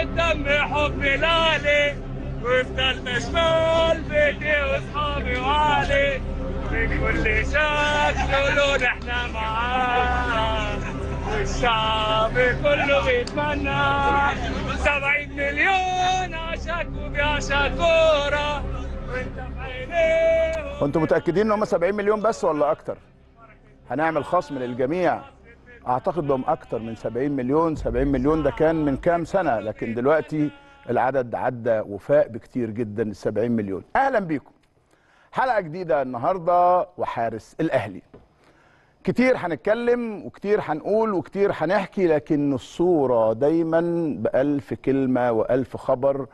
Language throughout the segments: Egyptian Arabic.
الدم حبي لالي وافضل مشغول بيتي واصحابي وعلي من كل شكل ولون احنا معاه والشعب كله بيتمنى سبعين مليون عشاك وبيعشق كورة وانت في عينيهم وانتم متاكدين ان هم 70 مليون بس ولا اكتر هنعمل خصم للجميع اعتقد بهم اكتر من 70 مليون 70 مليون ده كان من كام سنه لكن دلوقتي العدد عدى وفاء بكتير جدا ال 70 مليون اهلا بيكم حلقه جديده النهارده وحارس الاهلي كتير هنتكلم وكتير هنقول وكتير هنحكي لكن الصوره دايما بألف كلمه وألف خبر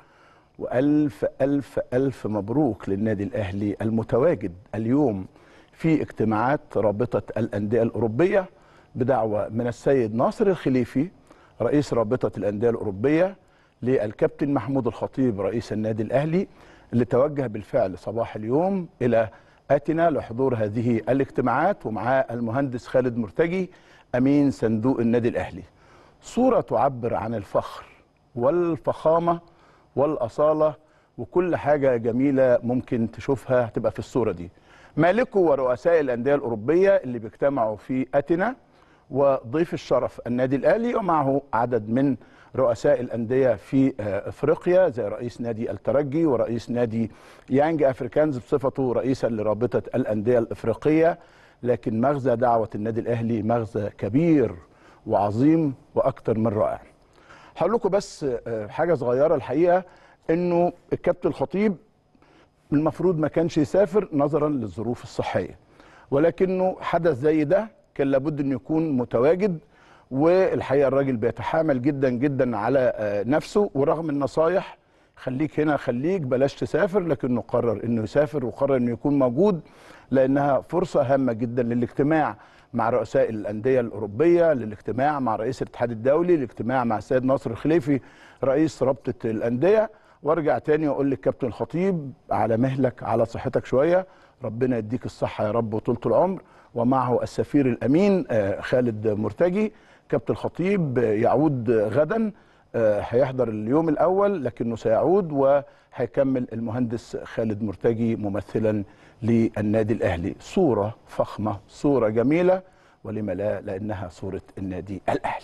وألف ألف ألف مبروك للنادي الأهلي المتواجد اليوم في اجتماعات رابطة الأندية الأوروبية بدعوة من السيد ناصر الخليفي رئيس رابطة الأندية الأوروبية للكابتن محمود الخطيب رئيس النادي الأهلي اللي توجه بالفعل صباح اليوم إلى آتنا لحضور هذه الاجتماعات ومعاه المهندس خالد مرتجي أمين صندوق النادي الأهلي صورة تعبر عن الفخر والفخامة والأصالة وكل حاجة جميلة ممكن تشوفها هتبقى في الصورة دي مالكو ورؤساء الأندية الأوروبية اللي بيجتمعوا في أتنا وضيف الشرف النادي الأهلي ومعه عدد من رؤساء الأندية في آه، أفريقيا زي رئيس نادي الترجي ورئيس نادي يانج أفريكانز بصفته رئيسا لرابطة الأندية الإفريقية لكن مغزى دعوة النادي الأهلي مغزى كبير وعظيم وأكثر من رائع هقول لكم بس آه، حاجه صغيره الحقيقه انه الكابتن الخطيب المفروض ما كانش يسافر نظرا للظروف الصحيه ولكنه حدث زي ده كان لابد انه يكون متواجد والحقيقه الراجل بيتحامل جدا جدا على آه، نفسه ورغم النصايح خليك هنا خليك بلاش تسافر لكنه قرر انه يسافر وقرر انه يكون موجود لانها فرصه هامه جدا للاجتماع مع رؤساء الانديه الاوروبيه للاجتماع مع رئيس الاتحاد الدولي الاجتماع مع السيد ناصر الخليفي رئيس رابطه الانديه وارجع تاني واقول للكابتن الخطيب على مهلك على صحتك شويه ربنا يديك الصحه يا رب وطولة العمر ومعه السفير الامين آه، خالد مرتجي كابتن الخطيب آه، يعود غدا آه، هيحضر اليوم الاول لكنه سيعود وهيكمل المهندس خالد مرتجي ممثلا للنادي الاهلي صوره فخمه صوره جميله ولم لا لانها صوره النادي الاهلي